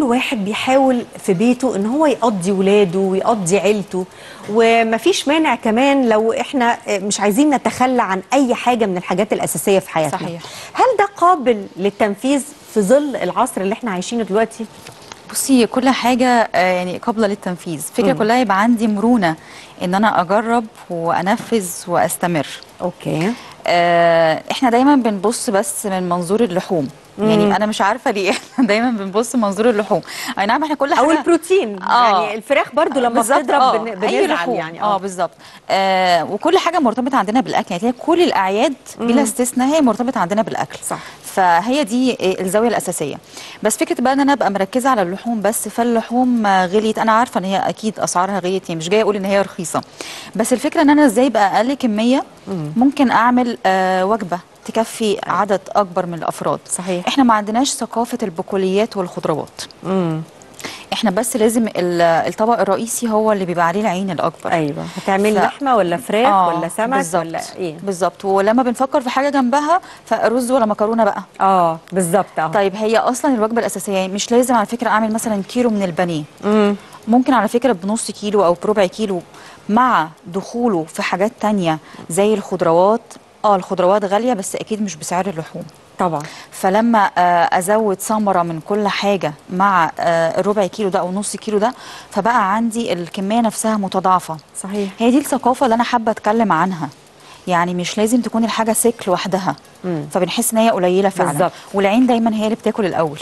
كل واحد بيحاول في بيته ان هو يقضي ولاده ويقضي عيلته ومفيش مانع كمان لو احنا مش عايزين نتخلى عن اي حاجه من الحاجات الاساسيه في حياتنا صحيح. هل ده قابل للتنفيذ في ظل العصر اللي احنا عايشينه دلوقتي بصي كل حاجة آه، يعني قابلة للتنفيذ الفكرة مم. كلها يبقى عندي مرونة ان انا اجرب وانفذ واستمر اوكي آه، احنا دايما بنبص بس من منظور اللحوم يعني انا مش عارفه ليه احنا دايما بنبص منظور اللحوم اي نعم احنا كل حاجه او البروتين آه. يعني الفراخ برضو لما بالظبط، بتضرب آه، بن- أي بنزعل لحوم. يعني اه بالظبط آه وكل حاجه مرتبطه عندنا بالاكل يعني تلاقي كل الاعياد بلا استثناء هي مرتبطه عندنا بالاكل صح. فهي دي الزاويه الاساسيه بس فكره بقى ان انا ابقى مركزه على اللحوم بس فاللحوم آه، غليت انا عارفه ان هي اكيد اسعارها غليت يعني مش جايه اقول ان هي رخيصه بس الفكره ان انا ازاي باقل كميه ممكن اعمل آه وجبه تكفي عدد اكبر من الافراد صحيح. احنا ما عندناش ثقافه البقوليات والخضروات امم احنا بس لازم ال- الطبق الرئيسي هو اللي بيبقى عليه العين الاكبر ايوه هتعملي ف- لحمه ولا فراخ آه، ولا سمك بالظبط ولا ايه بالظبط ولما بنفكر في حاجه جنبها فرز ولا مكرونه بقى اه بالظبط اه طيب هي اصلا الوجبه الاساسيه يعني مش لازم على فكره اعمل مثلا كيلو من البانيه امم ممكن على فكره بنص كيلو او بربع كيلو مع دخوله في حاجات تانية زي الخضروات اه الخضروات غاليه بس اكيد مش بسعر اللحوم طبعا فلما آه، ازود ثمره من كل حاجه مع آه، الربع كيلو ده او نص كيلو ده فبقى عندي الكميه نفسها متضاعفه صحيح هي دي الثقافه اللي انا حابه اتكلم عنها يعني مش لازم تكون الحاجه سك لوحدها مم. فبنحس ان هي قليله فعلا بالظبط. والعين دايما هي اللي بتاكل الاول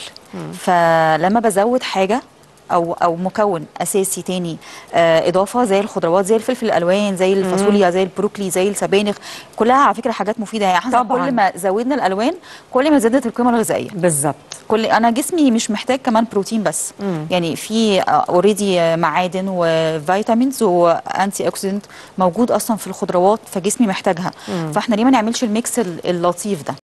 فلما بزود حاجه او او مكون اساسي تاني آه اضافه زي الخضروات زي الفلفل الالوان زي الفاصوليا زي البروكلي زي السبانخ كلها على فكره حاجات مفيده يعني حسب طبعاً. كل ما زودنا الالوان كل ما زادت القيمه الغذائيه بالظبط كل انا جسمي مش محتاج كمان بروتين بس مم. يعني في اوريدي معادن وفيتامينز وانتي اوكسيدنت موجود اصلا في الخضروات فجسمي محتاجها فاحنا ليه ما نعملش الميكس ال- اللطيف ده